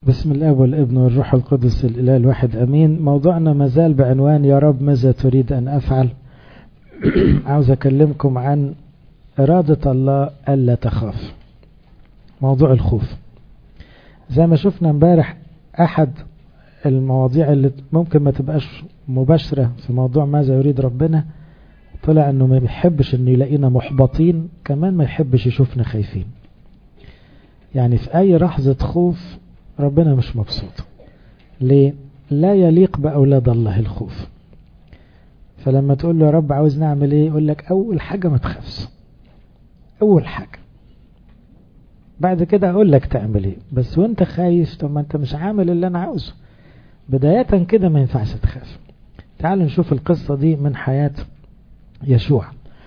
بسم الله والابن والروح القدس الإله الواحد أمين موضوعنا مازال بعنوان يا رب ماذا تريد أن أفعل عاوز أكلمكم عن إرادة الله ألا تخاف موضوع الخوف زي ما شفنا امبارح أحد المواضيع اللي ممكن ما تبقاش مباشرة في موضوع ماذا يريد ربنا طلع أنه ما بيحبش أنه يلاقينا محبطين كمان ما يحبش يشوفنا خايفين يعني في أي لحظة خوف ربنا مش مبسوط ليه لا يليق بأولاد الله الخوف فلما تقول له يا رب عاوز نعمل ايه يقول لك اول حاجة ما تخافش اول حاجة بعد كده اقول لك تعمل ايه بس وانت خايف طب ما انت مش عامل اللي انا عاوزه بداية كده ما ينفعش تخاف تعالوا نشوف القصة دي من حياة يشوع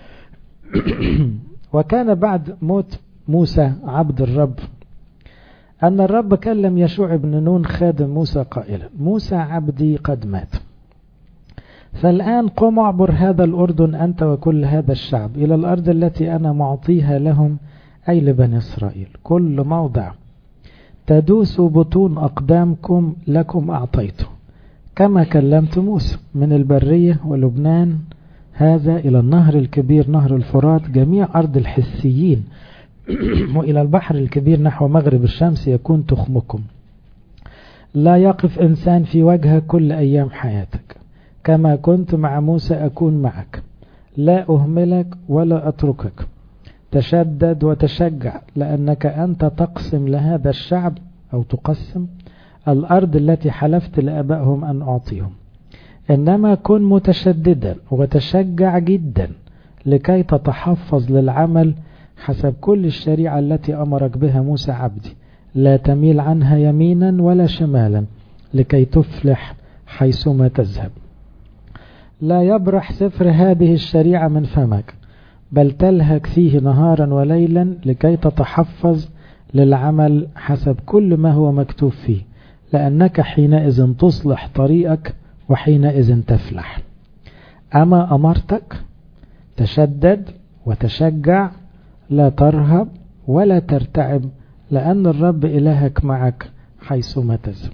وكان بعد موت موسى عبد الرب أن الرب كلم يشوع بن نون خادم موسى قائلا موسى عبدي قد مات فالآن قم اعبر هذا الأردن أنت وكل هذا الشعب إلى الأرض التي أنا معطيها لهم أي لبني إسرائيل كل موضع تدوس بطون أقدامكم لكم أعطيته كما كلمت موسى من البرية ولبنان هذا إلى النهر الكبير نهر الفرات جميع أرض الحسيين وإلى البحر الكبير نحو مغرب الشمس يكون تخمكم لا يقف إنسان في وجهك كل أيام حياتك كما كنت مع موسى أكون معك لا أهملك ولا أتركك تشدد وتشجع لأنك أنت تقسم لهذا الشعب أو تقسم الأرض التي حلفت لأبائهم أن أعطيهم إنما كن متشددا وتشجع جدا لكي تتحفظ للعمل حسب كل الشريعة التي أمرك بها موسى عبدي لا تميل عنها يمينا ولا شمالا لكي تفلح حيثما تذهب لا يبرح سفر هذه الشريعة من فمك بل تلهك فيه نهارا وليلا لكي تتحفظ للعمل حسب كل ما هو مكتوب فيه لأنك حينئذ تصلح طريقك وحينئذ تفلح أما أمرتك تشدد وتشجع لا ترهب ولا ترتعب لأن الرب إلهك معك حيثما تذهب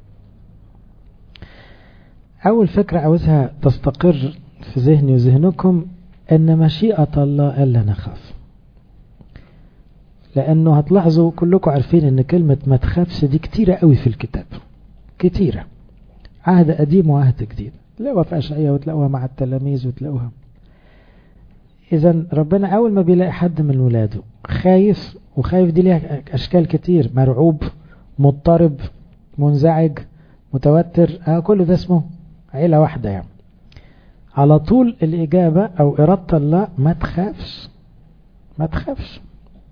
أول فكرة عاوزها تستقر في ذهني وذهنكم أن مشيئة الله ألا نخاف لأنه هتلاحظوا كلكم عارفين أن كلمة ما تخافش دي كتيرة قوي في الكتاب كتيرة عهد قديم وعهد جديد تلاقوها في أشعية وتلاقوها مع التلاميذ وتلاقوها إذا ربنا أول ما بيلاقي حد من ولاده خايف وخايف دي ليها أشكال كتير مرعوب مضطرب منزعج متوتر آه كل ده اسمه عيلة واحدة يعني على طول الإجابة أو إرادة الله ما تخافش ما تخافش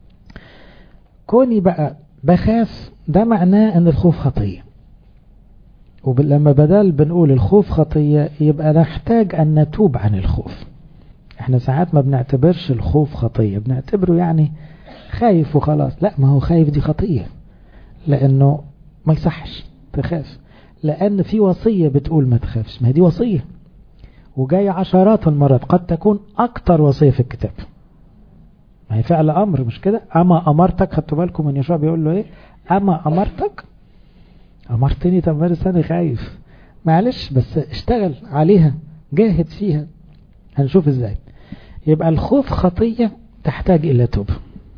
كوني بقى بخاف ده معناه أن الخوف خطية ولما بدل بنقول الخوف خطية يبقى نحتاج أن نتوب عن الخوف احنا ساعات ما بنعتبرش الخوف خطية بنعتبره يعني خايف وخلاص لا ما هو خايف دي خطية لانه ما يصحش تخاف لان في وصية بتقول ما تخافش ما هي دي وصية وجاية عشرات المرات قد تكون اكتر وصية في الكتاب ما هي فعل امر مش كده اما امرتك خدتوا بالكم من يشوع بيقول له ايه اما امرتك امرتني طب انا خايف معلش بس اشتغل عليها جاهد فيها هنشوف ازاي يبقى الخوف خطية تحتاج إلى توب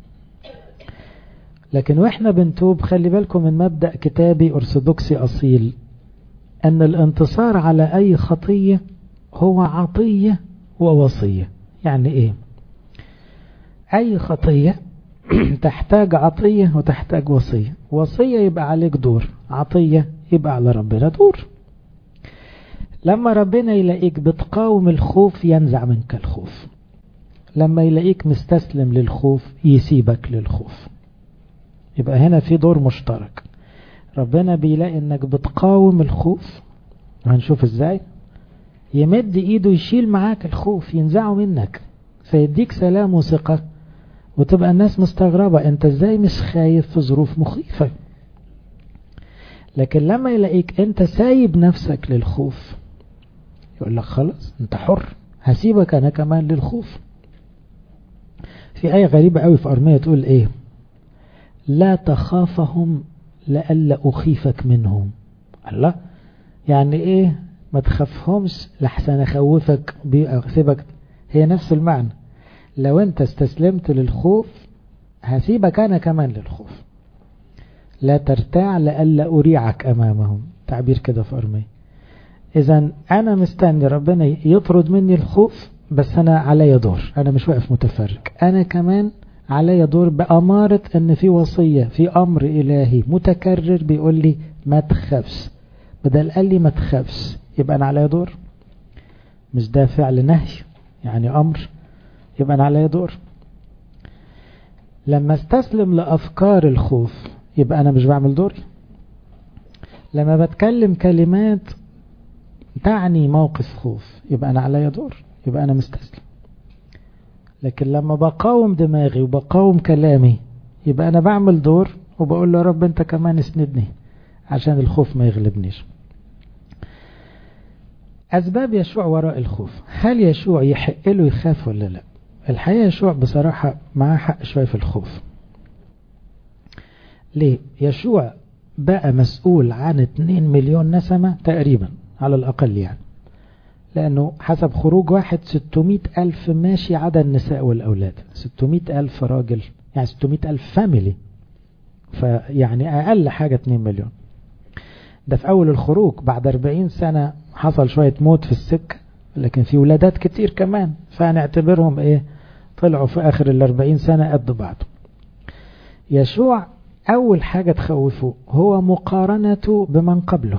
لكن وإحنا بنتوب خلي بالكم من مبدأ كتابي أرثوذكسي أصيل أن الانتصار على أي خطية هو عطية ووصية يعني إيه أي خطية تحتاج عطية وتحتاج وصية وصية يبقى عليك دور عطية يبقى على ربنا دور لما ربنا يلاقيك بتقاوم الخوف ينزع منك الخوف لما يلاقيك مستسلم للخوف يسيبك للخوف يبقى هنا في دور مشترك ربنا بيلاقي انك بتقاوم الخوف هنشوف ازاي يمد ايده يشيل معاك الخوف ينزعه منك فيديك سلام وثقة وتبقى الناس مستغربة انت ازاي مش خايف في ظروف مخيفة لكن لما يلاقيك انت سايب نفسك للخوف يقول لك خلاص انت حر هسيبك انا كمان للخوف في آية غريبة قوي في أرمية تقول ايه لا تخافهم لئلا أخيفك منهم الله يعني إيه ما تخافهمش لحسن أخوفك أسيبك هي نفس المعنى لو أنت استسلمت للخوف هسيبك أنا كمان للخوف لا ترتاع لئلا أريعك أمامهم تعبير كده في أرمية إذا أنا مستني ربنا يطرد مني الخوف بس أنا علي دور أنا مش واقف متفرج أنا كمان علي دور بأمارة أن في وصية في أمر إلهي متكرر بيقول لي ما تخافش بدل قال لي ما تخافش يبقى أنا علي دور مش ده فعل نهي يعني أمر يبقى أنا علي دور لما استسلم لأفكار الخوف يبقى أنا مش بعمل دوري لما بتكلم كلمات تعني موقف خوف يبقى أنا عليا دور يبقى أنا مستسلم لكن لما بقاوم دماغي وبقاوم كلامي يبقى أنا بعمل دور وبقول له يا رب أنت كمان اسندني عشان الخوف ما يغلبنيش أسباب يشوع وراء الخوف هل يشوع يحق له يخاف ولا لا الحقيقة يشوع بصراحة معاه حق شوية في الخوف ليه يشوع بقى مسؤول عن 2 مليون نسمة تقريبا على الأقل يعني لأنه حسب خروج واحد 600 ألف ماشي عدا النساء والأولاد 600 ألف راجل يعني 600 ألف فاميلي فيعني أقل حاجة 2 مليون ده في أول الخروج بعد 40 سنة حصل شوية موت في السكة لكن في ولادات كتير كمان فهنعتبرهم ايه طلعوا في آخر ال 40 سنة قد بعض يشوع أول حاجة تخوفه هو مقارنته بمن قبله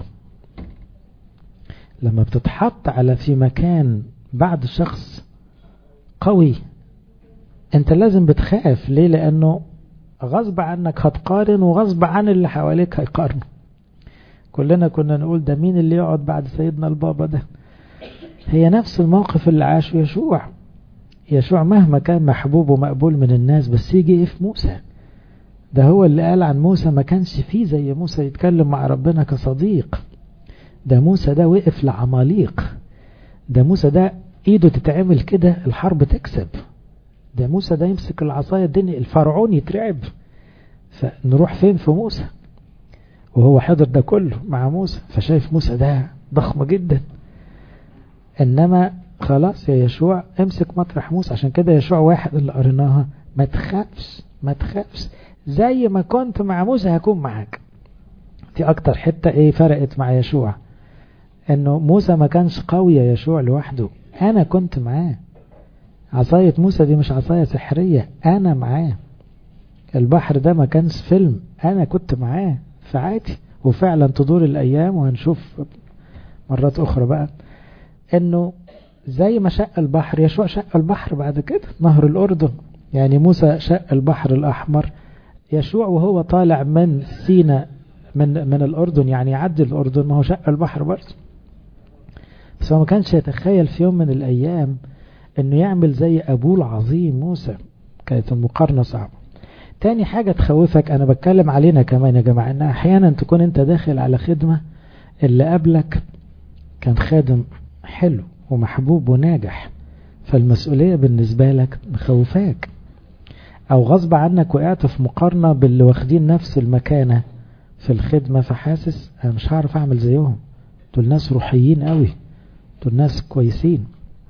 لما بتتحط على في مكان بعد شخص قوي انت لازم بتخاف ليه لانه غصب عنك هتقارن وغصب عن اللي حواليك هيقارنوا كلنا كنا نقول ده مين اللي يقعد بعد سيدنا البابا ده هي نفس الموقف اللي عاشه يشوع يشوع مهما كان محبوب ومقبول من الناس بس يجي في موسى ده هو اللي قال عن موسى ما كانش فيه زي موسى يتكلم مع ربنا كصديق ده موسى ده وقف لعماليق ده موسى ده ايده تتعمل كده الحرب تكسب ده موسى ده يمسك العصاية الدنيا الفرعون يترعب فنروح فين في موسى وهو حضر ده كله مع موسى فشايف موسى ده ضخم جدا انما خلاص يا يشوع امسك مطرح موسى عشان كده يشوع واحد اللي قريناها ما تخافش ما تخافش زي ما كنت مع موسى هكون معاك دي اكتر حتة ايه فرقت مع يشوع انه موسى ما كانش قوي يا يشوع لوحده انا كنت معاه عصاية موسى دي مش عصاية سحرية انا معاه البحر ده ما كانش فيلم انا كنت معاه فعادي وفعلا تدور الايام وهنشوف مرات اخرى بقى انه زي ما شق البحر يشوع شق البحر بعد كده نهر الاردن يعني موسى شق البحر الاحمر يشوع وهو طالع من سينا من من الاردن يعني يعدي الاردن ما هو شق البحر برضه بس هو ما كانش يتخيل في يوم من الايام انه يعمل زي ابوه العظيم موسى كانت المقارنه صعبه تاني حاجة تخوفك انا بتكلم علينا كمان يا جماعة ان احيانا تكون انت داخل على خدمة اللي قبلك كان خادم حلو ومحبوب وناجح فالمسؤولية بالنسبة لك مخوفاك او غصب عنك وقعت في مقارنة باللي واخدين نفس المكانة في الخدمة فحاسس انا مش هعرف اعمل زيهم دول ناس روحيين قوي دول ناس كويسين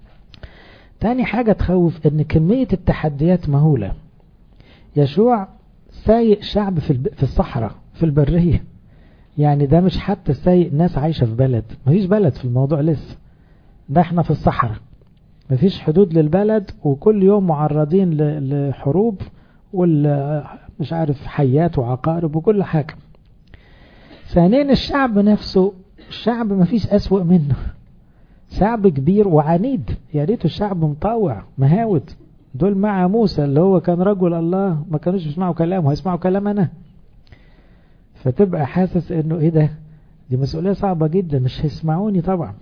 تاني حاجة تخوف ان كمية التحديات مهولة يشوع سايق شعب في, الب... في الصحراء في البرية يعني ده مش حتى سايق ناس عايشة في بلد مفيش بلد في الموضوع لسه ده احنا في الصحراء مفيش حدود للبلد وكل يوم معرضين ل... لحروب وال مش عارف حيات وعقارب وكل حاجة ثانيا الشعب نفسه الشعب مفيش أسوأ منه شعب كبير وعنيد يا ريته الشعب مطاوع مهاود دول مع موسى اللي هو كان رجل الله ما كانوش يسمعوا كلامه هيسمعوا كلام انا فتبقى حاسس انه ايه ده دي مسؤولية صعبة جدا مش هيسمعوني طبعا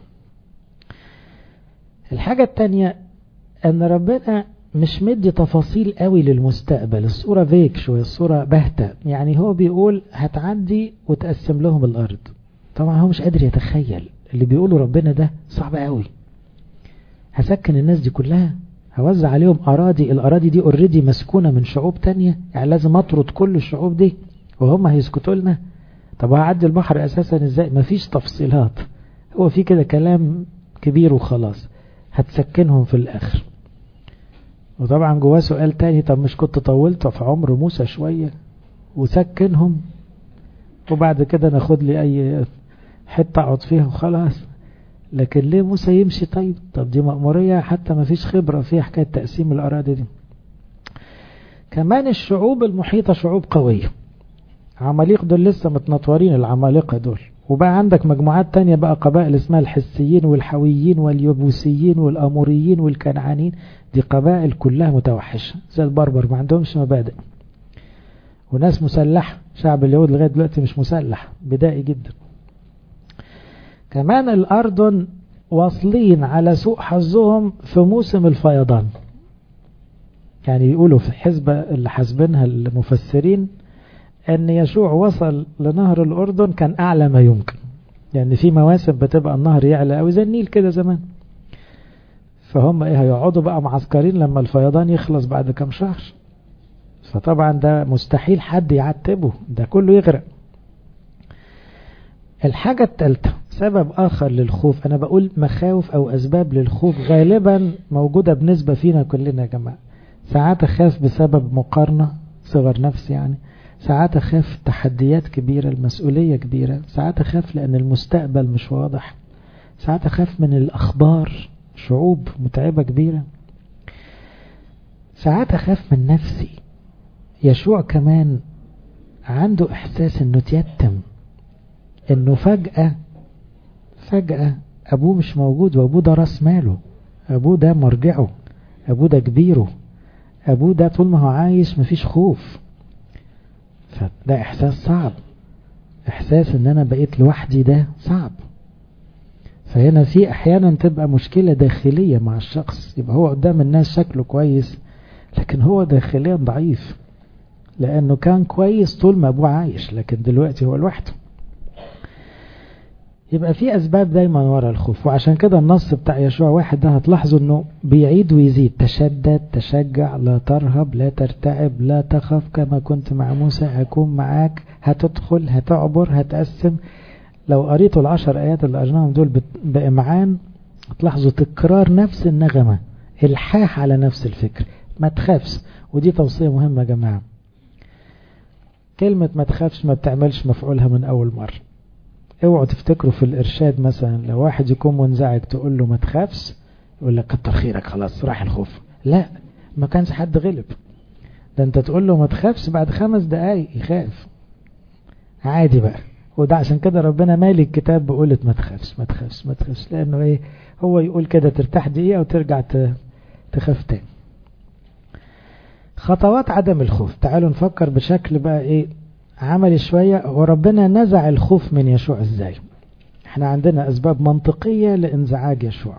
الحاجة التانية ان ربنا مش مدي تفاصيل قوي للمستقبل الصورة فيك شوية الصورة باهتة يعني هو بيقول هتعدي وتقسم لهم الارض طبعا هو مش قادر يتخيل اللي بيقوله ربنا ده صعب قوي هسكن الناس دي كلها هوزع عليهم أراضي الأراضي دي اوريدي مسكونة من شعوب تانية يعني لازم أطرد كل الشعوب دي وهم هيسكتوا لنا طب هعدي البحر اساسا ازاي مفيش تفصيلات هو في كده كلام كبير وخلاص هتسكنهم في الاخر وطبعا جواه سؤال تاني طب مش كنت طولت في عمر موسى شوية وسكنهم وبعد كده ناخد لي اي حتة اقعد فيها وخلاص لكن ليه موسى يمشي طيب طب دي مأمورية حتى ما فيش خبرة فيها حكاية تقسيم الأراضي دي كمان الشعوب المحيطة شعوب قوية عماليق دول لسه متنطورين العمالقة دول وبقى عندك مجموعات تانية بقى قبائل اسمها الحسيين والحويين واليبوسيين والأموريين والكنعانيين دي قبائل كلها متوحشة زي البربر ما عندهمش مبادئ وناس مسلحة شعب اليهود لغاية دلوقتي مش مسلح بدائي جدا كمان الأردن واصلين على سوء حظهم في موسم الفيضان يعني بيقولوا في الحسبة اللي حاسبينها المفسرين ان يشوع وصل لنهر الأردن كان أعلى ما يمكن يعني في مواسم بتبقى النهر يعلى أو زي النيل كده زمان فهم ايه هيقعدوا بقى معسكرين لما الفيضان يخلص بعد كام شهر فطبعا ده مستحيل حد يعتبه ده كله يغرق الحاجة الثالثة سبب آخر للخوف أنا بقول مخاوف أو أسباب للخوف غالبا موجودة بنسبة فينا كلنا يا جماعة ساعات أخاف بسبب مقارنة صغر نفس يعني ساعات أخاف تحديات كبيرة المسؤولية كبيرة ساعات أخاف لأن المستقبل مش واضح ساعات أخاف من الأخبار شعوب متعبة كبيرة ساعات أخاف من نفسي يشوع كمان عنده إحساس أنه تيتم أنه فجأة فجأة أبوه مش موجود وأبوه ده راس ماله أبوه ده مرجعه أبوه ده كبيره أبوه ده طول ما هو عايش مفيش خوف فده إحساس صعب إحساس أن أنا بقيت لوحدي ده صعب فهنا في أحيانا تبقى مشكلة داخلية مع الشخص يبقى هو قدام الناس شكله كويس لكن هو داخليا ضعيف لأنه كان كويس طول ما أبوه عايش لكن دلوقتي هو لوحده يبقى في أسباب دايما ورا الخوف وعشان كده النص بتاع يشوع واحد ده هتلاحظوا أنه بيعيد ويزيد تشدد تشجع لا ترهب لا ترتعب لا تخف كما كنت مع موسى أكون معاك هتدخل هتعبر هتقسم لو قريتوا العشر آيات اللي قرناهم دول بإمعان هتلاحظوا تكرار نفس النغمة الحاح على نفس الفكر ما تخافش ودي توصية مهمة يا جماعة كلمة ما تخافش ما بتعملش مفعولها من أول مرة اوعوا تفتكروا في الإرشاد مثلا لو واحد يكون منزعج تقول له ما تخافش يقول لك كتر خيرك خلاص راح الخوف لا ما كانش حد غلب ده انت تقول له ما تخافش بعد خمس دقايق يخاف عادي بقى وده عشان كده ربنا مالي الكتاب بقولة ما تخافش ما تخافش ما تخافش لأنه ايه هو يقول كده ترتاح دقيقة وترجع تخاف تاني خطوات عدم الخوف تعالوا نفكر بشكل بقى ايه عملي شوية وربنا نزع الخوف من يشوع ازاي احنا عندنا اسباب منطقية لانزعاج يشوع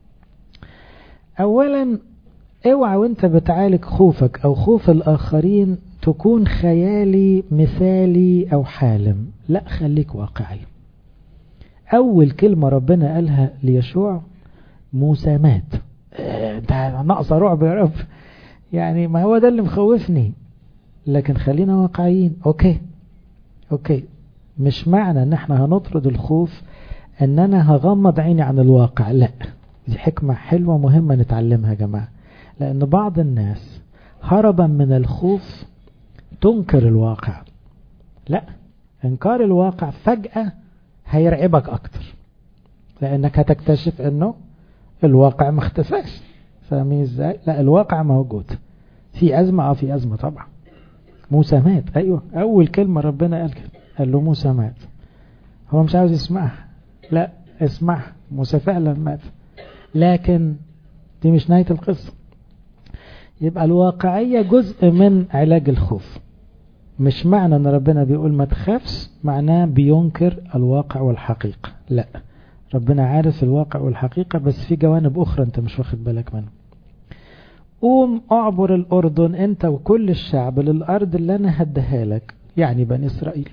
اولا اوعى وانت بتعالج خوفك او خوف الاخرين تكون خيالي مثالي او حالم لا خليك واقعي اول كلمة ربنا قالها ليشوع موسى مات ده ناقصة رعب يا رب يعني ما هو ده اللي مخوفني لكن خلينا واقعيين اوكي اوكي مش معنى ان احنا هنطرد الخوف ان انا هغمض عيني عن الواقع لا دي حكمة حلوة مهمة نتعلمها يا جماعة لان بعض الناس هربا من الخوف تنكر الواقع لا انكار الواقع فجأة هيرعبك اكتر لانك هتكتشف انه الواقع ما اختفاش فاهمين ازاي لا الواقع موجود في ازمة اه في ازمة طبعا موسى مات ايوه اول كلمة ربنا قال كده قال له موسى مات هو مش عاوز يسمعها لا اسمعها موسى فعلا مات لكن دي مش نهاية القصة يبقى الواقعية جزء من علاج الخوف مش معنى ان ربنا بيقول ما تخافش معناه بينكر الواقع والحقيقة لا ربنا عارف الواقع والحقيقة بس في جوانب اخرى انت مش واخد بالك منها قوم اعبر الاردن انت وكل الشعب للارض اللي انا هديها لك يعني بني اسرائيل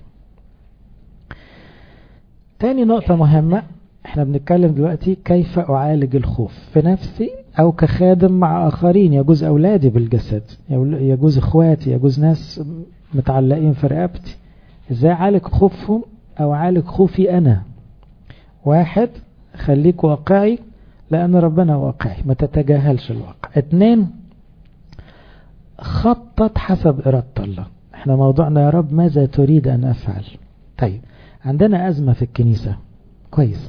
تاني نقطة مهمة احنا بنتكلم دلوقتي كيف اعالج الخوف في نفسي او كخادم مع اخرين يجوز اولادي بالجسد يجوز اخواتي يجوز ناس متعلقين في رقبتي ازاي اعالج خوفهم او عالج خوفي انا واحد خليك واقعي لان ربنا واقعي ما تتجاهلش الواقع اتنين خطط حسب إرادة الله احنا موضوعنا يا رب ماذا تريد أن أفعل طيب عندنا أزمة في الكنيسة كويس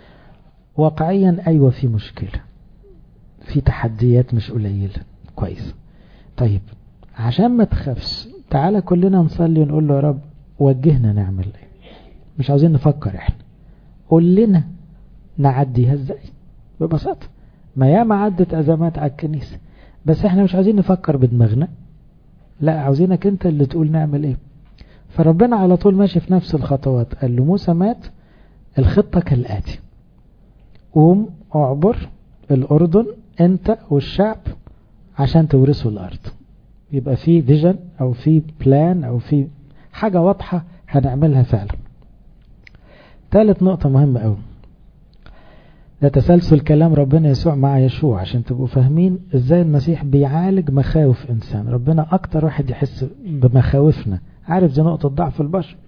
واقعيا أيوة في مشكلة في تحديات مش قليلة كويس طيب عشان ما تخافش تعالى كلنا نصلي ونقول له يا رب وجهنا نعمل ايه مش عاوزين نفكر احنا قول لنا نعديها ازاي ببساطة ما ياما عدت ازمات على الكنيسة بس احنا مش عاوزين نفكر بدماغنا لا عاوزينك انت اللي تقول نعمل ايه فربنا على طول ماشي في نفس الخطوات قال له موسى مات الخطة كالآتي قوم اعبر الأردن انت والشعب عشان تورثوا الأرض يبقى في فيجن أو في بلان أو في حاجة واضحة هنعملها فعلا ثالث نقطة مهمة أوي ده تسلسل كلام ربنا يسوع مع يشوع عشان تبقوا فاهمين ازاي المسيح بيعالج مخاوف انسان ربنا اكتر واحد يحس بمخاوفنا عارف دي نقطة ضعف البشر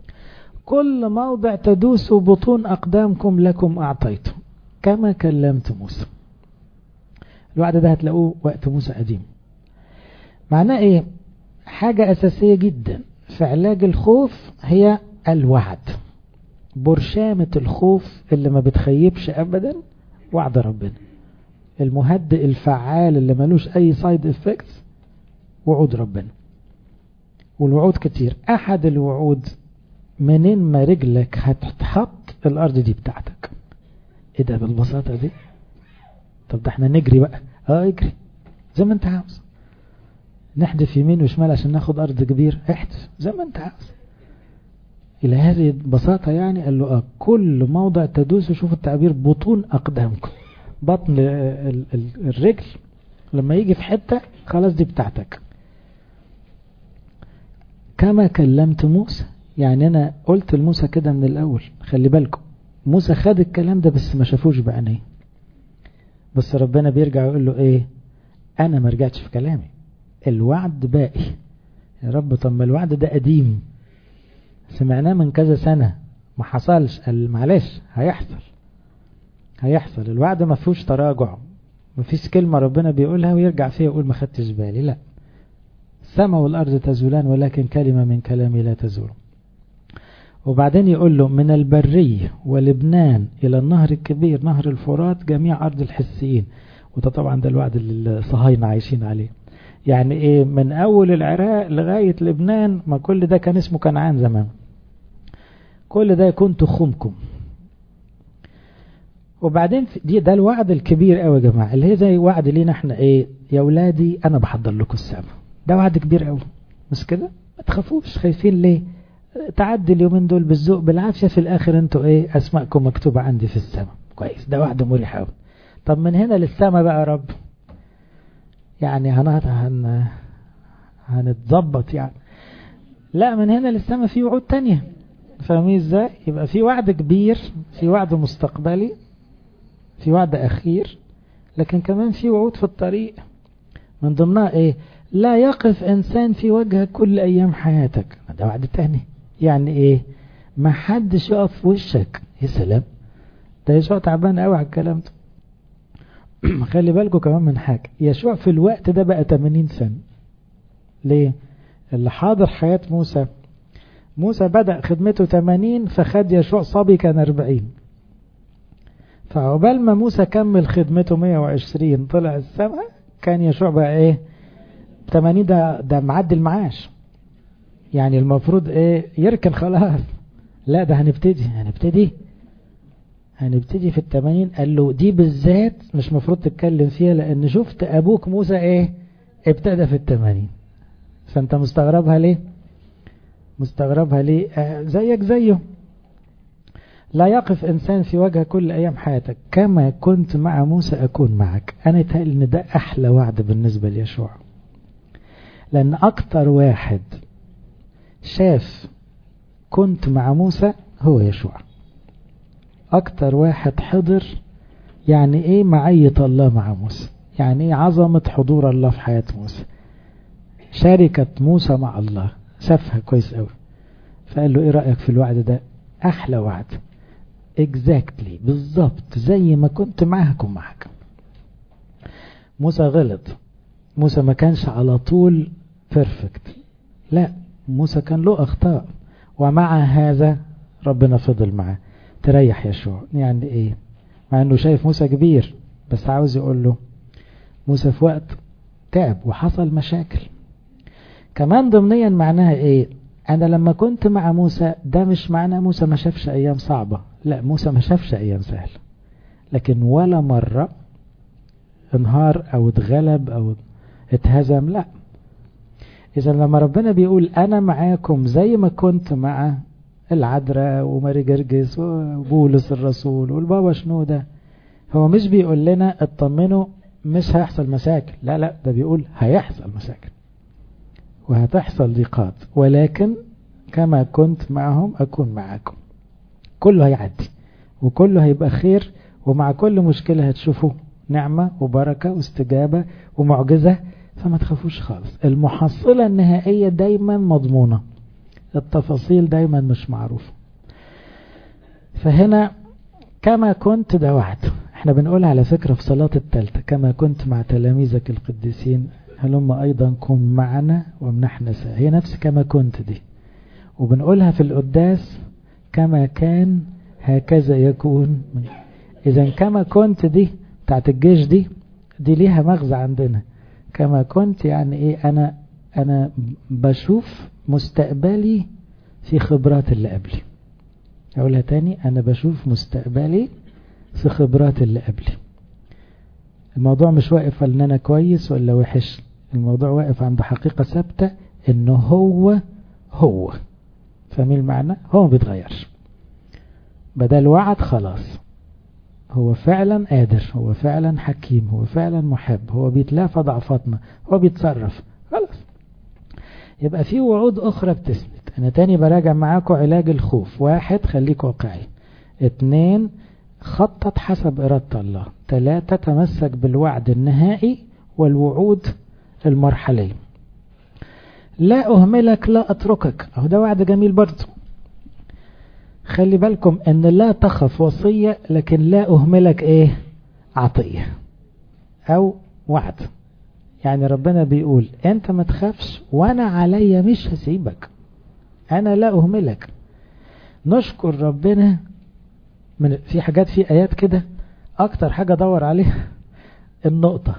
كل موضع تدوس بطون اقدامكم لكم اعطيته كما كلمت موسى الوعد ده هتلاقوه وقت موسى قديم معناه ايه حاجة اساسية جدا في علاج الخوف هي الوعد برشامة الخوف اللي ما بتخيبش ابدا وعد ربنا المهدئ الفعال اللي ملوش اي سايد افكتس وعود ربنا والوعود كتير احد الوعود منين ما رجلك هتتحط الارض دي بتاعتك ايه ده بالبساطة دي طب ده احنا نجري بقى اه اجري زي ما انت عاوز نحدف يمين وشمال عشان ناخد ارض كبير احدف زي ما انت عاوز الى هذه البساطة يعني قال له اه كل موضع تدوس شوف التعبير بطون اقدامكم بطن الرجل لما يجي في حتة خلاص دي بتاعتك كما كلمت موسى يعني انا قلت لموسى كده من الاول خلي بالكم موسى خد الكلام ده بس ما شافوش بعينيه بس ربنا بيرجع يقول له ايه انا ما رجعتش في كلامي الوعد باقي يا رب طب ما الوعد ده قديم سمعناه من كذا سنة ما حصلش قال معلش هيحصل هيحصل الوعد ما فيهوش تراجع ما فيش كلمة ربنا بيقولها ويرجع فيها يقول ما خدتش بالي لا السماء والأرض تزولان ولكن كلمة من كلامي لا تزول وبعدين يقول له من البرية ولبنان إلى النهر الكبير نهر الفرات جميع أرض الحسيين وده طبعا ده الوعد اللي الصهاينة عايشين عليه يعني ايه من اول العراق لغاية لبنان ما كل ده كان اسمه كنعان زمان كل ده يكون تخومكم وبعدين دي ده الوعد الكبير قوي يا جماعه اللي هي زي وعد لينا احنا ايه يا ولادي انا بحضر لكم السما ده وعد كبير قوي مش كده ما تخافوش خايفين ليه تعدي اليومين دول بالذوق بالعافيه في الاخر انتوا ايه اسماءكم مكتوبه عندي في السما كويس ده وعد مريح قوي طب من هنا للسما بقى يا رب يعني هنهت هن هنتظبط يعني لا من هنا للسما في وعود تانية فاهمين ازاي يبقى في وعد كبير في وعد مستقبلي في وعد اخير لكن كمان في وعود في الطريق من ضمنها ايه لا يقف انسان في وجهك كل ايام حياتك ده وعد تاني يعني ايه ما حدش يقف في وشك يا سلام ده يسوع تعبان قوي على الكلام ده خلي بالكم كمان من حاجة يشوع في الوقت ده بقى 80 سنة ليه اللي حاضر حياة موسى موسى بدأ خدمته 80 فخد يشوع صبي كان 40 فعقبال ما موسى كمل خدمته 120 طلع السماء كان يشوع بقى ايه 80 ده ده معدي المعاش يعني المفروض ايه يركن خلاص لا ده هنبتدي هنبتدي هنبتدي في التمانين قال له دي بالذات مش مفروض تتكلم فيها لان شفت ابوك موسى ايه ابتدى في التمانين فانت مستغربها ليه مستغربها ليه آه زيك زيه لا يقف انسان في وجه كل ايام حياتك كما كنت مع موسى اكون معك انا يتهيألي ان ده احلى وعد بالنسبة ليشوع لان اكتر واحد شاف كنت مع موسى هو يشوع اكتر واحد حضر يعني ايه معية الله مع موسى يعني ايه عظمة حضور الله في حياة موسى شاركة موسى مع الله شافها كويس قوي فقال له ايه رأيك في الوعد ده أحلى وعد exactly بالظبط زي ما كنت معاكم معك موسى غلط موسى ما كانش على طول بيرفكت لا موسى كان له أخطاء ومع هذا ربنا فضل معاه تريح يشوع يعني ايه مع انه شايف موسى كبير بس عاوز يقول له موسى في وقت تعب وحصل مشاكل كمان ضمنيا معناها ايه انا لما كنت مع موسى ده مش معناه موسى ما شافش ايام صعبة لا موسى ما شافش ايام سهلة لكن ولا مرة انهار او اتغلب او اتهزم لا اذا لما ربنا بيقول انا معاكم زي ما كنت مع العذراء وماري جرجس وبولس الرسول والبابا شنودة هو مش بيقول لنا اطمنوا مش هيحصل مشاكل لا لا ده بيقول هيحصل مشاكل وهتحصل ضيقات ولكن كما كنت معهم أكون معكم كله هيعدي وكله هيبقى خير ومع كل مشكلة هتشوفوا نعمة وبركة واستجابة ومعجزة فما تخافوش خالص المحصلة النهائية دايما مضمونة التفاصيل دايما مش معروفة فهنا كما كنت ده وعد احنا بنقول على فكرة في صلاة التالتة كما كنت مع تلاميذك القديسين هلم أيضا كن معنا ومنحنا ساعة هي نفس كما كنت دي وبنقولها في القداس كما كان هكذا يكون إذا كما كنت دي بتاعت الجيش دي دي ليها مغزى عندنا كما كنت يعني إيه أنا أنا بشوف مستقبلي في خبرات اللي قبلي أقولها تاني أنا بشوف مستقبلي في خبرات اللي قبلي الموضوع مش واقف ان انا كويس ولا وحش الموضوع واقف عند حقيقة ثابتة انه هو هو فاهمين المعنى هو ما بيتغيرش بدل وعد خلاص هو فعلا قادر هو فعلا حكيم هو فعلا محب هو بيتلافى ضعفاتنا هو بيتصرف خلاص يبقى في وعود اخرى بتثبت انا تاني براجع معاكم علاج الخوف واحد خليك واقعي اتنين خطط حسب إرادة الله ثلاثة تمسك بالوعد النهائي والوعود المرحلية لا أهملك لا أتركك أهو ده وعد جميل برضه خلي بالكم أن لا تخف وصية لكن لا أهملك إيه عطية أو وعد يعني ربنا بيقول أنت ما تخافش وأنا عليا مش هسيبك أنا لا أهملك نشكر ربنا من في حاجات في آيات كده أكتر حاجة دور عليها النقطة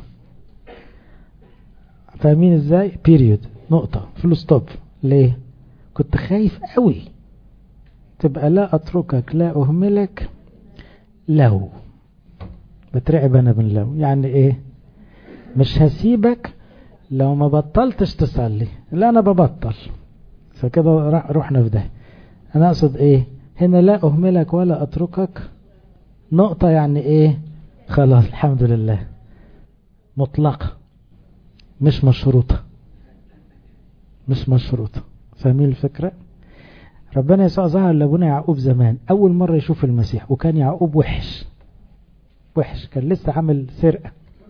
فاهمين ازاي بيريود نقطة فول ستوب ليه كنت خايف قوي تبقى لا أتركك لا أهملك لو بترعب أنا من لو يعني إيه مش هسيبك لو ما بطلتش تصلي لا أنا ببطل فكده رحنا في ده أنا أقصد إيه هنا لا أهملك ولا أتركك نقطة يعني إيه خلاص الحمد لله مطلقة مش مشروطة مش مشروطة فاهمين الفكرة ربنا يسوع ظهر لابونا يعقوب زمان أول مرة يشوف المسيح وكان يعقوب وحش وحش كان لسه عامل سرقة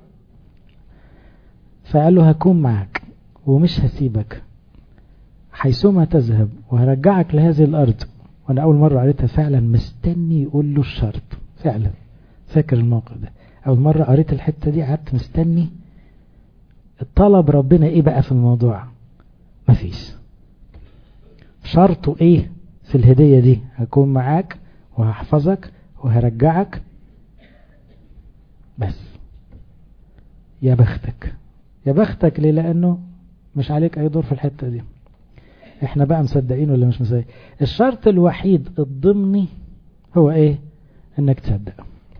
فقال له هكون معك ومش هسيبك حيثما تذهب وهرجعك لهذه الأرض وانا اول مرة قريتها فعلا مستني يقول له الشرط فعلا فاكر الموقف ده اول مرة قريت الحتة دي قعدت مستني طلب ربنا ايه بقى في الموضوع مفيش شرطه ايه في الهدية دي هكون معاك وهحفظك وهرجعك بس يا بختك يا بختك ليه لانه مش عليك اي دور في الحتة دي احنا بقى مصدقين ولا مش مصدقين الشرط الوحيد الضمني هو ايه انك تصدق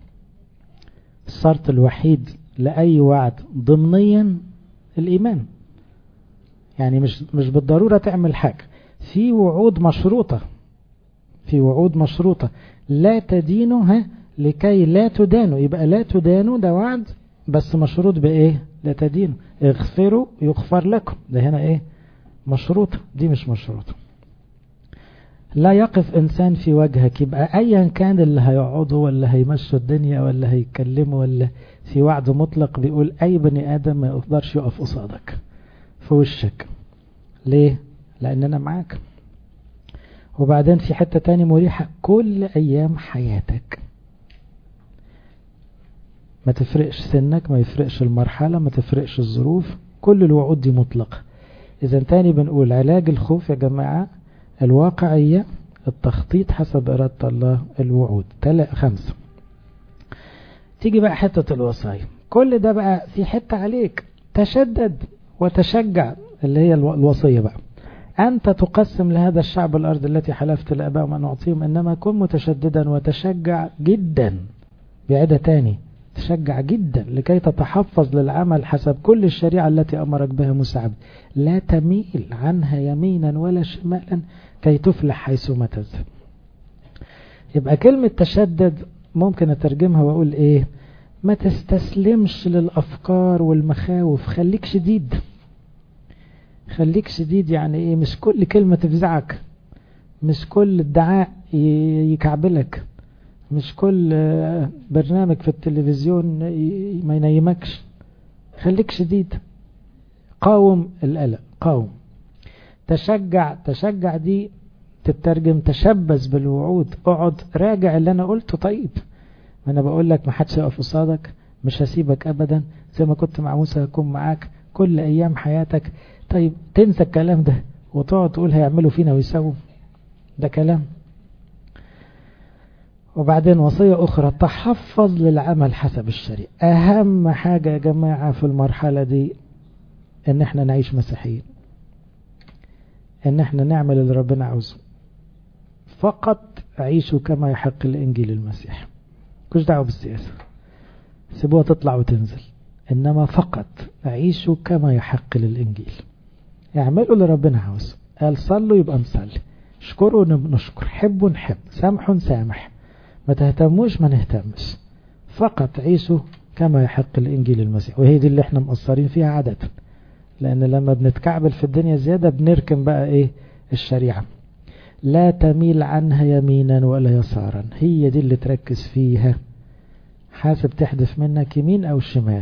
الشرط الوحيد لأي وعد ضمنيا الإيمان يعني مش مش بالضرورة تعمل حاجة في وعود مشروطة في وعود مشروطة لا تدينها لكي لا تدانوا يبقى لا تدانوا ده وعد بس مشروط بإيه لا تدينوا اغفروا يغفر لكم ده هنا إيه مشروطة دي مش مشروطة لا يقف إنسان في وجهك يبقى أيا كان اللي هيقعدوا ولا هيمشوا الدنيا ولا هيتكلموا ولا في وعد مطلق بيقول أي بني آدم ما يقدرش يقف قصادك في وشك ليه؟ لأن أنا معاك وبعدين في حتة تاني مريحة كل أيام حياتك ما تفرقش سنك ما يفرقش المرحلة ما تفرقش الظروف كل الوعود دي مطلقة إذا تاني بنقول علاج الخوف يا جماعة الواقعية التخطيط حسب إرادة الله الوعود تلا خمسة تيجي بقى حتة الوصايا كل ده بقى في حتة عليك تشدد وتشجع اللي هي الوصية بقى أنت تقسم لهذا الشعب الأرض التي حلفت لأبائهم أن أعطيهم إنما كن متشددا وتشجع جدا بعدة تاني تشجع جدا لكي تتحفظ للعمل حسب كل الشريعة التي أمرك بها موسى عبد لا تميل عنها يمينا ولا شمالا كي تفلح حيثما تذهب يبقى كلمة تشدد ممكن أترجمها وأقول إيه ما تستسلمش للأفكار والمخاوف خليك شديد خليك شديد يعني إيه مش كل كلمة تفزعك مش كل ادعاء يكعبلك مش كل برنامج في التلفزيون ما ينيمكش خليك شديد قاوم القلق قاوم تشجع تشجع دي تترجم تشبث بالوعود اقعد راجع اللي انا قلته طيب ما انا بقول لك ما حدش يقف قصادك مش هسيبك ابدا زي ما كنت مع موسى هكون معاك كل ايام حياتك طيب تنسى الكلام ده وتقعد تقول هيعملوا فينا ويسووا ده كلام وبعدين وصية أخرى تحفظ للعمل حسب الشريعة أهم حاجة يا جماعة في المرحلة دي إن إحنا نعيش مسيحيين إن إحنا نعمل اللي ربنا عاوزه فقط عيشوا كما يحق لإنجيل المسيح كش دعوة بالسياسة سيبوها تطلع وتنزل إنما فقط عيشوا كما يحق للإنجيل اعملوا اللي ربنا عاوزه قال صلوا يبقى نصلي اشكروا نشكر حبوا نحب سامحوا نسامح ما تهتموش ما نهتمش فقط عيشوا كما يحق الإنجيل المسيح وهي دي اللي احنا مقصرين فيها عادة لأن لما بنتكعبل في الدنيا زيادة بنركن بقى ايه الشريعة لا تميل عنها يمينا ولا يسارا هي دي اللي تركز فيها حاسب تحدث منك يمين أو شمال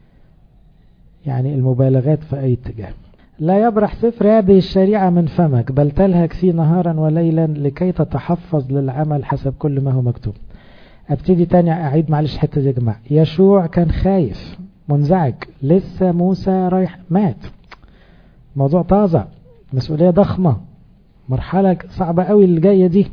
يعني المبالغات في أي اتجاه لا يبرح سفر هذه الشريعة من فمك بل تلهك فيه نهارا وليلا لكي تتحفظ للعمل حسب كل ما هو مكتوب ابتدي تاني اعيد معلش حتة يا جماعة يشوع كان خايف منزعج لسه موسى رايح مات موضوع طازة مسؤولية ضخمة مرحلة صعبة قوي اللي جاية دي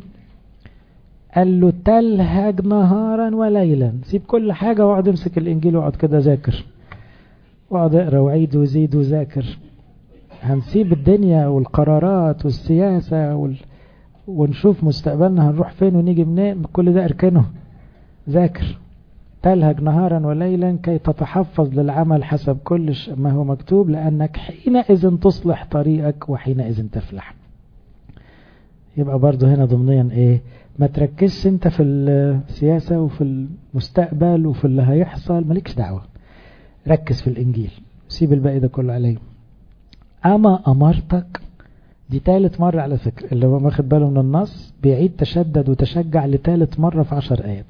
قال له تلهج نهارا وليلا سيب كل حاجة واقعد امسك الانجيل واقعد كده ذاكر واقعد اقرا وعيد وزيد وذاكر هنسيب الدنيا والقرارات والسياسة وال... ونشوف مستقبلنا هنروح فين ونيجي منين كل ده اركنه ذاكر تلهج نهارا وليلا كي تتحفظ للعمل حسب كل ما هو مكتوب لأنك حينئذ تصلح طريقك وحينئذ تفلح يبقى برضو هنا ضمنيا ايه ما تركزش انت في السياسة وفي المستقبل وفي اللي هيحصل مالكش دعوة ركز في الانجيل سيب الباقي ده كله عليه أما أمرتك دي تالت مرة على فكرة اللي هو واخد باله من النص بيعيد تشدد وتشجع لتالت مرة في عشر آيات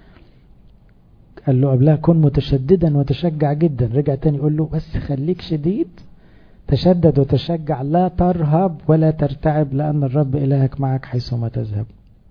قال له قبلها كن متشددا وتشجع جدا رجع تاني يقول له بس خليك شديد تشدد وتشجع لا ترهب ولا ترتعب لأن الرب إلهك معك حيثما تذهب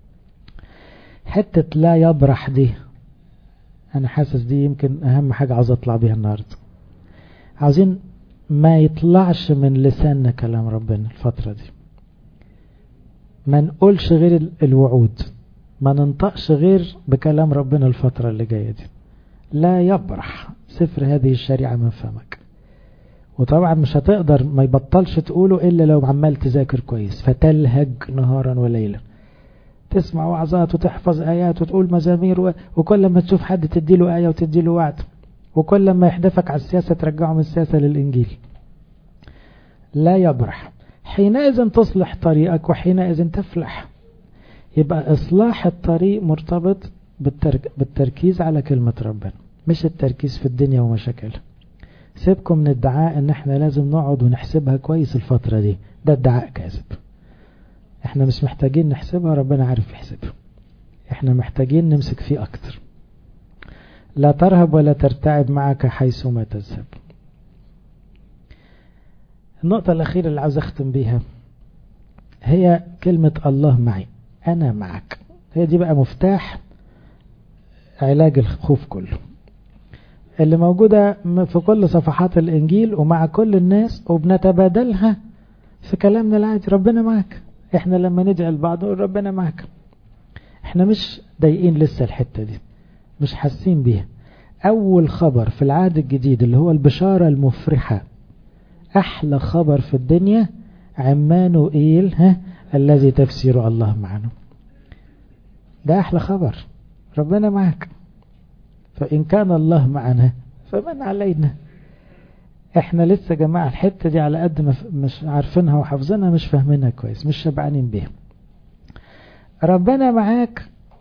حتة لا يبرح دي أنا حاسس دي يمكن أهم حاجة عاوز أطلع بيها النهاردة عاوزين ما يطلعش من لساننا كلام ربنا الفترة دي ما نقولش غير الوعود ما ننطقش غير بكلام ربنا الفترة اللي جاية دي لا يبرح سفر هذه الشريعة من فمك وطبعا مش هتقدر ما يبطلش تقوله إلا لو عمال تذاكر كويس فتلهج نهارا وليلا تسمع وعظات وتحفظ آيات وتقول مزامير و... وكل ما تشوف حد تديله آية وتديله وعد وكل ما يحدفك على السياسة ترجعه من السياسة للإنجيل لا يبرح حينئذ تصلح طريقك وحينئذ تفلح يبقى إصلاح الطريق مرتبط بالترك بالتركيز على كلمة ربنا مش التركيز في الدنيا ومشاكلها سيبكم من ادعاء ان احنا لازم نقعد ونحسبها كويس الفترة دي ده ادعاء كاذب احنا مش محتاجين نحسبها ربنا عارف يحسبها احنا محتاجين نمسك فيه اكتر لا ترهب ولا ترتعب معك حيثما تذهب النقطة الأخيرة اللي عاوز أختم بيها هي كلمة الله معي أنا معك هي دي بقى مفتاح علاج الخوف كله اللي موجودة في كل صفحات الإنجيل ومع كل الناس وبنتبادلها في كلامنا العادي ربنا معك احنا لما ندعي لبعض نقول ربنا معك احنا مش ضايقين لسه الحتة دي مش حاسين بيها أول خبر في العهد الجديد اللي هو البشارة المفرحة أحلى خبر في الدنيا عمانوئيل ها الذي تفسير الله معنا ده أحلى خبر ربنا معك فإن كان الله معنا فمن علينا احنا لسه جماعة الحتة دي على قد ما مش عارفينها وحافظينها مش فاهمينها كويس مش شبعانين بيها ربنا معاك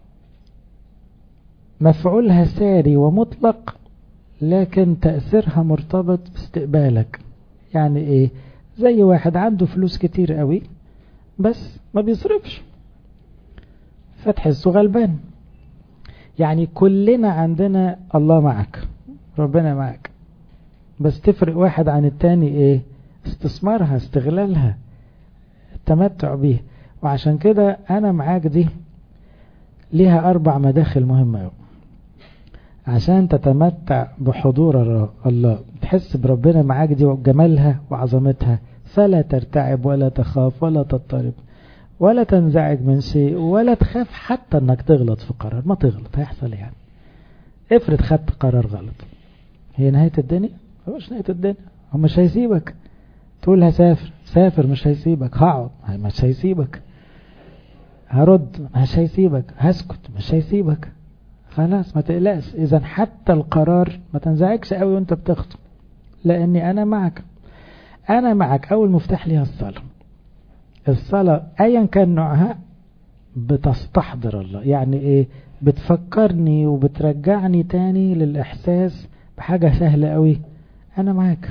مفعولها ساري ومطلق لكن تأثيرها مرتبط باستقبالك يعني ايه زي واحد عنده فلوس كتير قوي بس ما بيصرفش فتحسه غلبان يعني كلنا عندنا الله معك ربنا معك بس تفرق واحد عن التاني ايه استثمارها استغلالها التمتع بيه وعشان كده انا معاك دي ليها اربع مداخل مهمة قوي عشان تتمتع بحضور الله تحس بربنا معاك دي وجمالها وعظمتها فلا ترتعب ولا تخاف ولا تضطرب ولا تنزعج من شيء ولا تخاف حتى انك تغلط في قرار ما تغلط هيحصل يعني افرض خدت قرار غلط هي نهاية الدنيا مش نهاية الدنيا هو مش هيسيبك تقول هسافر سافر مش هيسيبك هقعد مش هيسيبك هرد مش هيسيبك هسكت مش هيسيبك خلاص ما تقلقش اذا حتى القرار ما تنزعجش قوي وانت بتاخده لاني انا معك انا معك اول مفتاح ليها الصلاه الصلاه ايا كان نوعها بتستحضر الله يعني ايه بتفكرني وبترجعني تاني للاحساس بحاجه سهله قوي انا معاك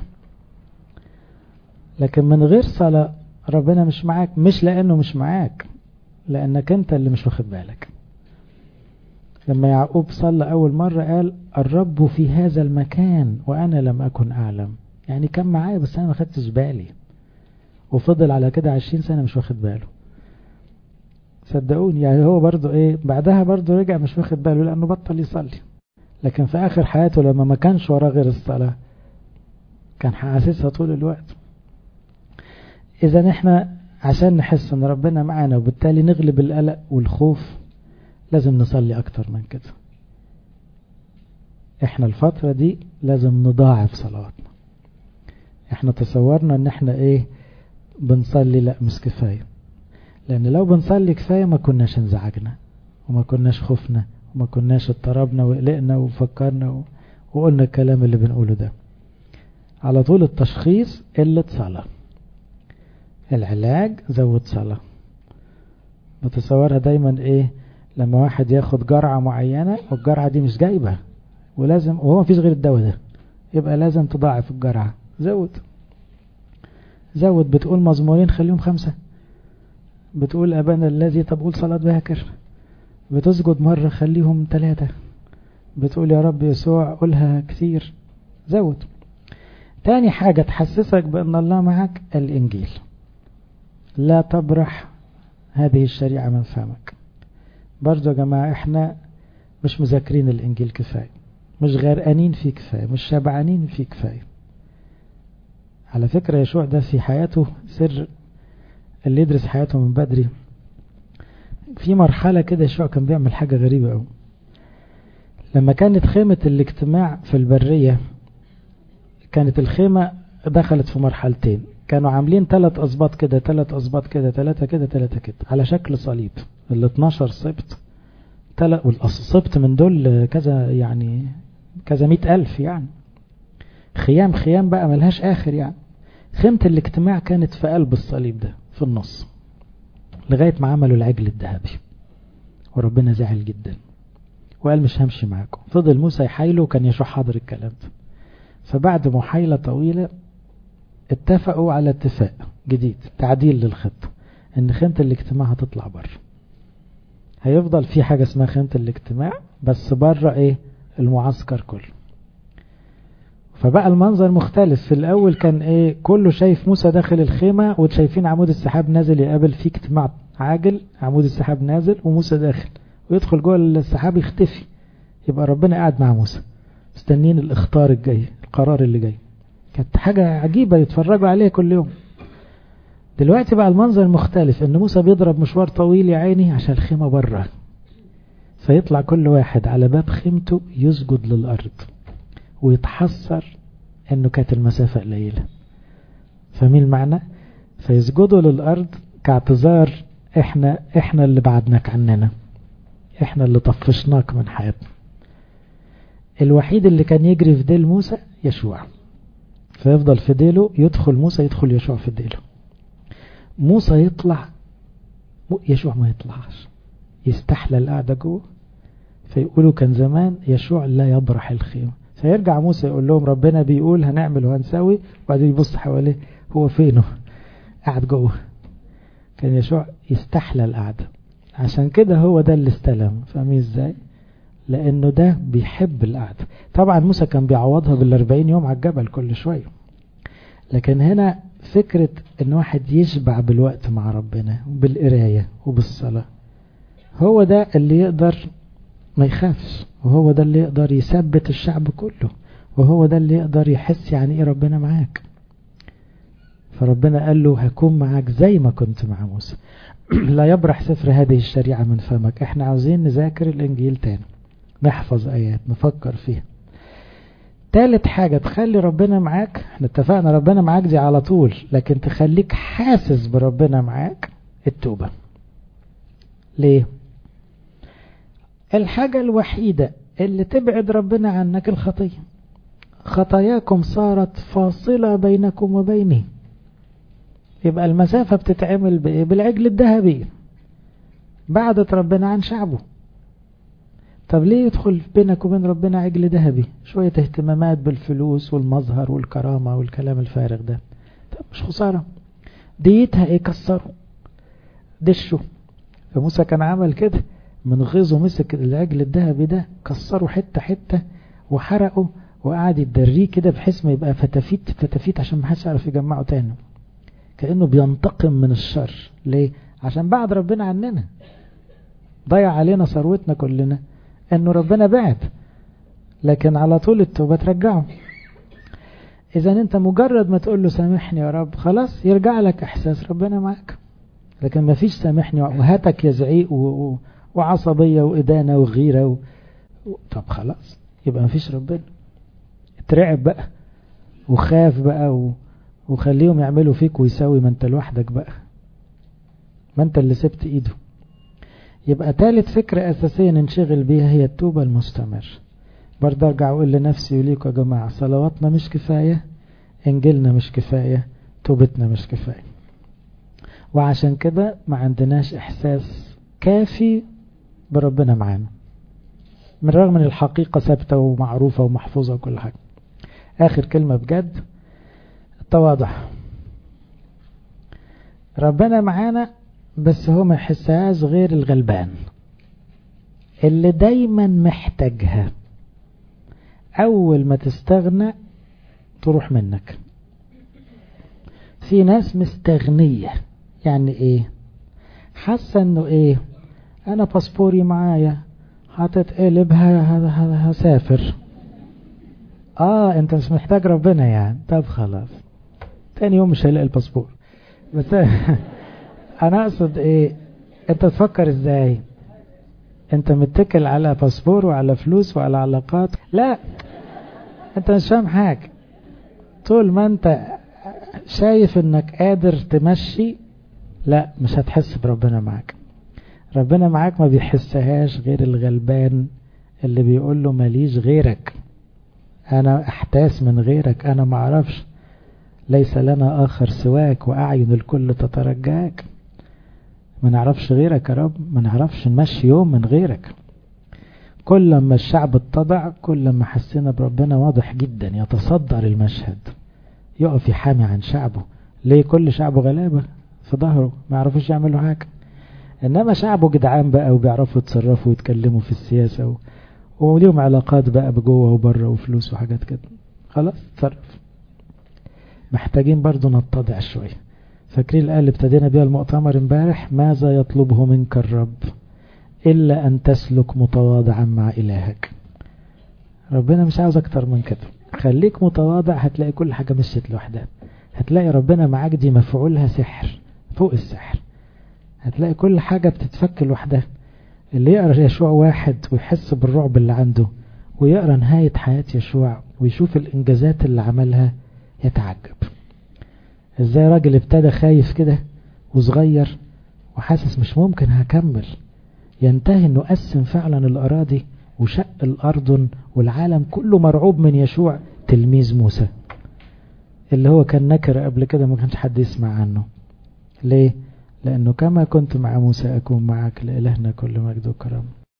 لكن من غير صلاه ربنا مش معاك مش لانه مش معاك لانك انت اللي مش واخد بالك لما يعقوب صلى أول مرة قال الرب في هذا المكان وأنا لم أكن أعلم يعني كان معايا بس أنا ما خدتش بالي وفضل على كده عشرين سنة مش واخد باله صدقوني يعني هو برضو ايه بعدها برضو رجع مش واخد باله لأنه بطل يصلي لكن في آخر حياته لما ما كانش وراه غير الصلاة كان حاسسها طول الوقت إذا احنا عشان نحس ان ربنا معانا وبالتالي نغلب القلق والخوف لازم نصلي اكتر من كده احنا الفترة دي لازم نضاعف صلواتنا احنا تصورنا ان احنا ايه بنصلي لا مش كفاية لان لو بنصلي كفاية ما كناش انزعجنا وما كناش خفنا وما كناش اضطربنا وقلقنا وفكرنا وقلنا الكلام اللي بنقوله ده على طول التشخيص قلة صلاة العلاج زود صلاة بتصورها دايما ايه لما واحد ياخد جرعة معينة والجرعة دي مش جايبة ولازم وهو مفيش غير الدواء ده يبقى لازم تضاعف الجرعة زود زود بتقول مزمورين خليهم خمسة بتقول أبانا الذي طب قول صلاة باكر بتسجد مرة خليهم ثلاثة بتقول يا رب يسوع قولها كتير زود تاني حاجة تحسسك بأن الله معك الإنجيل لا تبرح هذه الشريعة من فمك برضو يا جماعة احنا مش مذاكرين الإنجيل كفاية مش غرقانين فيه كفاية مش شبعانين فيه كفاية على فكرة يشوع ده في حياته سر اللي يدرس حياته من بدري في مرحلة كده يشوع كان بيعمل حاجة غريبة أوي لما كانت خيمة الاجتماع في البرية كانت الخيمة دخلت في مرحلتين كانوا عاملين ثلاث أسباط كده ثلاث أسباط كده ثلاثة كده ثلاثة كده على شكل صليب ال 12 سبط والسبط من دول كذا يعني كذا مئة ألف يعني خيام خيام بقى ملهاش آخر يعني خيمة الاجتماع كانت في قلب الصليب ده في النص لغاية ما عملوا العجل الذهبي وربنا زعل جدا وقال مش همشي معاكم فضل موسى يحايله وكان يشرح حاضر الكلام ده فبعد محايلة طويلة اتفقوا على اتفاق جديد تعديل للخطة ان خيمة الاجتماع هتطلع بره هيفضل في حاجة اسمها خيمة الاجتماع بس بره ايه المعسكر كله فبقى المنظر مختلف في الأول كان إيه كله شايف موسى داخل الخيمة وشايفين عمود السحاب نازل يقابل في اجتماع عاجل عمود السحاب نازل وموسى داخل ويدخل جوه السحاب يختفي يبقى ربنا قاعد مع موسى مستنين الاختار الجاي القرار اللي جاي كانت حاجة عجيبة يتفرجوا عليها كل يوم دلوقتي بقى المنظر مختلف ان موسى بيضرب مشوار طويل يا عيني عشان الخيمة بره فيطلع كل واحد على باب خيمته يسجد للأرض ويتحسر انه كانت المسافة قليلة فمين المعنى فيسجدوا للأرض كاعتذار احنا احنا اللي بعدناك عننا احنا اللي طفشناك من حياتنا الوحيد اللي كان يجري في ديل موسى يشوع فيفضل في ديله يدخل موسى يدخل يشوع في ديله موسى يطلع يشوع ما يطلعش يستحلى القعدة جوه فيقولوا كان زمان يشوع لا يبرح الخيمة فيرجع موسى يقول لهم ربنا بيقول هنعمل وهنسوي وبعدين يبص حواليه هو فينه قاعد جوه كان يشوع يستحلى القعدة عشان كده هو ده اللي استلم فاهمين ازاي لانه ده بيحب القعدة طبعا موسى كان بيعوضها بالاربعين يوم على الجبل كل شوية لكن هنا فكرة ان واحد يشبع بالوقت مع ربنا وبالقراية وبالصلاة هو ده اللي يقدر ما يخافش وهو ده اللي يقدر يثبت الشعب كله وهو ده اللي يقدر يحس يعني ايه ربنا معاك فربنا قال له هكون معاك زي ما كنت مع موسى لا يبرح سفر هذه الشريعة من فمك احنا عاوزين نذاكر الانجيل تاني نحفظ ايات نفكر فيها تالت حاجة تخلي ربنا معاك احنا اتفقنا ربنا معاك دي على طول لكن تخليك حاسس بربنا معاك التوبة ليه الحاجة الوحيدة اللي تبعد ربنا عنك الخطية خطاياكم صارت فاصلة بينكم وبينه يبقى المسافة بتتعمل بإيه بالعجل الذهبي بعدت ربنا عن شعبه طب ليه يدخل بينك وبين ربنا عجل ذهبي شوية اهتمامات بالفلوس والمظهر والكرامة والكلام الفارغ ده طب مش خسارة ديتها ايه كسروا دشوا فموسى كان عمل كده من غيظه مسك العجل الذهبي ده كسروا حتة حتة وحرقوا وقعد يدريه كده بحيث ما يبقى فتافيت فتافيت عشان ما حدش يعرف يجمعه تاني كأنه بينتقم من الشر ليه عشان بعد ربنا عننا ضيع علينا ثروتنا كلنا انه ربنا بعد لكن على طول التوبة ترجعه اذا انت مجرد ما تقول له سامحني يا رب خلاص يرجع لك احساس ربنا معك لكن ما فيش سامحني وهاتك يا زعيق و... و... وعصبية وإدانة وغيرة و... و... طب خلاص يبقى ما فيش ربنا اترعب بقى وخاف بقى و... وخليهم يعملوا فيك ويساوي ما انت لوحدك بقى ما انت اللي سبت ايده يبقى ثالث فكرة أساسية ننشغل بيها هي التوبة المستمر برضه ارجع اقول لنفسي وليكم يا جماعة صلواتنا مش كفاية انجيلنا مش كفاية توبتنا مش كفاية وعشان كده ما عندناش احساس كافي بربنا معانا من رغم ان الحقيقة ثابتة ومعروفة ومحفوظة وكل حاجة اخر كلمة بجد التواضع ربنا معانا بس هو ما يحسهاش غير الغلبان اللي دايما محتاجها اول ما تستغنى تروح منك في ناس مستغنية يعني ايه حاسة انه ايه انا باسبوري معايا هتتقلب هسافر اه انت مش محتاج ربنا يعني طب خلاص تاني يوم مش هيلاقي الباسبور بس انا اقصد ايه انت تفكر ازاي انت متكل على باسبور وعلى فلوس وعلى علاقات لا انت مش فاهم حاجة طول ما انت شايف انك قادر تمشي لا مش هتحس بربنا معاك ربنا معاك ما بيحسهاش غير الغلبان اللي بيقول له ماليش غيرك انا احتاس من غيرك انا معرفش ليس لنا اخر سواك واعين الكل تترجاك ما نعرفش غيرك يا رب ما نعرفش نمشي يوم من غيرك كل ما الشعب اتضع كل ما حسينا بربنا واضح جدا يتصدر المشهد يقف يحامي عن شعبه ليه كل شعبه غلابة في ظهره ما يعرفوش يعملوا حاجة انما شعبه جدعان بقى وبيعرفوا يتصرفوا ويتكلموا في السياسة و... وليهم علاقات بقى بجوه وبره وفلوس وحاجات كده خلاص تصرف محتاجين برضو نتضع شوية فاكرين الآية اللي ابتدينا بيها المؤتمر امبارح ماذا يطلبه منك الرب إلا أن تسلك متواضعا مع إلهك ربنا مش عاوز أكتر من كده خليك متواضع هتلاقي كل حاجة مشيت لوحدها هتلاقي ربنا معاك دي مفعولها سحر فوق السحر هتلاقي كل حاجة بتتفك لوحدها اللي يقرأ يشوع واحد ويحس بالرعب اللي عنده ويقرأ نهاية حياة يشوع ويشوف الإنجازات اللي عملها يتعجب ازاي راجل ابتدى خايف كده وصغير وحاسس مش ممكن هكمل ينتهي انه قسم فعلا الأراضي وشق الأردن والعالم كله مرعوب من يشوع تلميذ موسى اللي هو كان نكر قبل كده ما كانش حد يسمع عنه ليه؟ لأنه كما كنت مع موسى أكون معك لإلهنا كل مجد وكرم